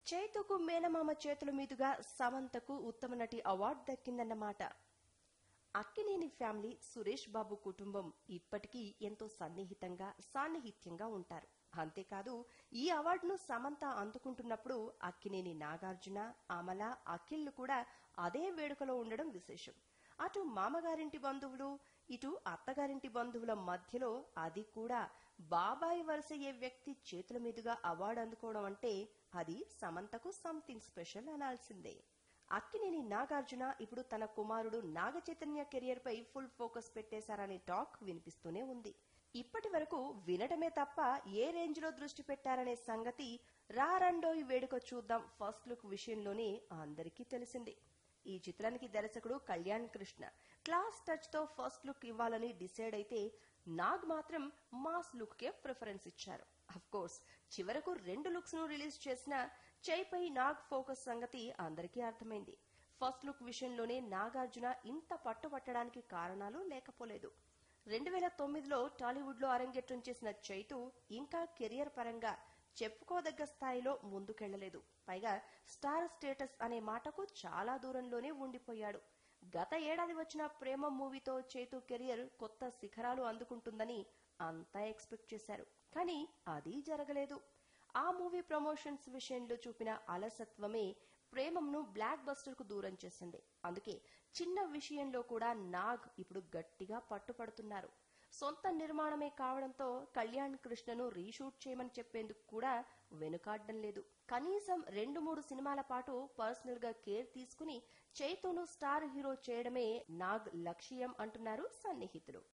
చైతుకు మేనమామ చేతుల మీదుగా సమంతకు ఉత్తమ నటి అవార్డు దక్కిందన్నమాట అక్కినేని ఫ్యామిలీ సురేష్ బాబు కుటుంబం ఇప్పటికీ ఎంతో సన్నిహితంగా సాన్నిహిత్యంగా ఉంటారు అంతేకాదు ఈ అవార్డును సమంత అందుకుంటున్నప్పుడు అక్కినేని నాగార్జున అమల అఖిల్లు కూడా అదే వేడుకలో ఉండడం విశేషం అటు మామగారింటి బంధువులు ఇటు అత్తగారింటి బంధువుల మధ్యలో అది కూడా బాబాయి వరుసయ్యే వ్యక్తి చేతుల మీదుగా అవార్డు అందుకోవడం అంటే అది సమంతకు సంథింగ్ స్పెషల్ అనాల్సిందే అక్కినేని నాగార్జున ఇప్పుడు తన కుమారుడు నాగ చైతన్య కెరియర్ పై ఫుల్ ఫోకస్ పెట్టేశారనే టాక్ వినిపిస్తూనే ఉంది ఇప్పటి వరకు వినటమే తప్ప ఏ రేంజ్ లో దృష్టి పెట్టారనే సంగతి రారండోయి వేడుక చూద్దాం ఫస్ట్ లుక్ విషయంలోనే అందరికీ తెలిసింది ఈ చిత్రానికి దర్శకుడు కళ్యాణ్ కృష్ణ క్లాస్ టచ్ తో ఫస్ట్ లుక్ ఇవ్వాలని డిసైడ్ అయితే నాగ్ మాత్రం మాస్ లుక్ కే ప్రిఫరెన్స్ ఇచ్చారు అఫ్ కోర్స్ చివరకు రెండు లుక్స్ ను రిలీజ్ చేసిన చైపై నాగ్ ఫోకస్ సంగతి అందరికీ అర్థమైంది ఫస్ట్ లుక్ విషయంలోనే నాగార్జున ఇంత పట్టుబట్టడానికి కారణాలు లేకపోలేదు రెండు వేల తొమ్మిదిలో టాలీవుడ్ లో అరంగేట్రం చేసిన చైతు ఇంకా కెరియర్ పరంగా చెప్పుకోదగ్గ స్థాయిలో ముందుకెళ్లలేదు పైగా స్టార్ స్టేటస్ అనే మాటకు చాలా దూరంలోనే ఉండిపోయాడు గత ఏడాది వచ్చిన ప్రేమ మూవీతో చేతు కెరియర్ కొత్త శిఖరాలు అందుకుంటుందని అంతా ఎక్స్పెక్ట్ చేశారు కానీ అది జరగలేదు ఆ మూవీ ప్రమోషన్స్ విషయంలో చూపిన అలసత్వమే ప్రేమంను బ్లాక్ బస్టర్ కు దూరం చేసింది అందుకే చిన్న విషయంలో కూడా నాగ్ ఇప్పుడు గట్టిగా పట్టుపడుతున్నారు సొంత నిర్మాణమే కావడంతో కళ్యాణ్ కృష్ణను రీషూట్ చేయమని చెప్పేందుకు కూడా వెనుకాడడం లేదు కనీసం రెండు మూడు సినిమాల పాటు పర్సనల్ గా కేర్ తీసుకుని చైతూను స్టార్ హీరో చేయడమే నాగ్ లక్ష్యం అంటున్నారు సన్నిహితులు